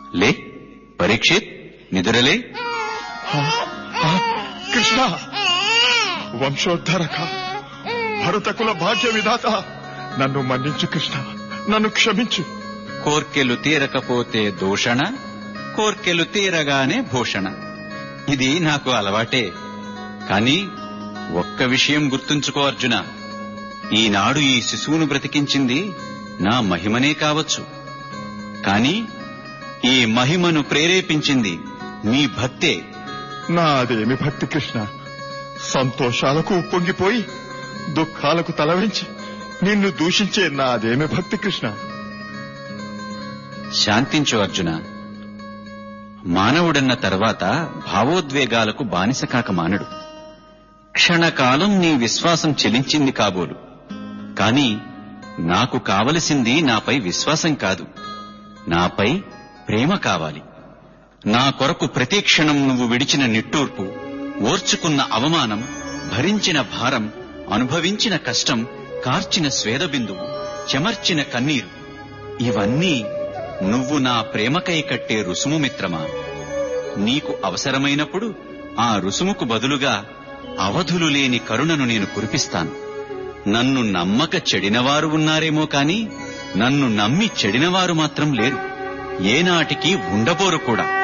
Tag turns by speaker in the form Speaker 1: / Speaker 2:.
Speaker 1: లే పరీక్షిత్ నిదురలే
Speaker 2: ఆ, ఆ, కృష్ణ వంశోద్ధరక భరతకుల భాగ్య విధాత నన్ను మన్నించు కృష్ణ నన్ను క్షమించు
Speaker 1: కోర్కెలు తీరకపోతే దూషణ కోర్కెలు తీరగానే భూషణ ఇది నాకు అలవాటే కాని ఒక్క విషయం గుర్తుంచుకో అర్జున ఈనాడు ఈ శిశువును బ్రతికించింది నా మహిమనే కావచ్చు కాని ఈ మహిమను ప్రేరేపించింది నీ భక్తే
Speaker 2: నాదేమి భక్తి కృష్ణ సంతోషాలకు ఉప్పొంగిపోయి దుఃఖాలకు తలవించి నిన్ను దూషించే నాదేమి భక్తి కృష్ణ
Speaker 1: శాంతించు అర్జున మానవుడన్న తర్వాత భావోద్వేగాలకు బానిస కాక మానడు క్షణకాలం నీ విశ్వాసం చెలించింది కాబోలు కాని నాకు కావలసింది నాపై విశ్వాసం కాదు నాపై ప్రేమ కావాలి నా కొరకు ప్రతి క్షణం నువ్వు విడిచిన నిట్టూర్పు ఓర్చుకున్న అవమానం భరించిన భారం అనుభవించిన కష్టం కార్చిన స్వేదబిందువు చెమర్చిన కన్నీరు ఇవన్నీ నువ్వు నా ప్రేమకై కట్టే రుసుము మిత్రమా నీకు అవసరమైనప్పుడు ఆ రుసుముకు బదులుగా అవధులు లేని కరుణను నేను కురిపిస్తాను నన్ను నమ్మక చెడినవారు ఉన్నారేమో కాని నన్ను నమ్మి చెడినవారు మాత్రం లేరు ఏనాటికి ఉండబోరు కూడా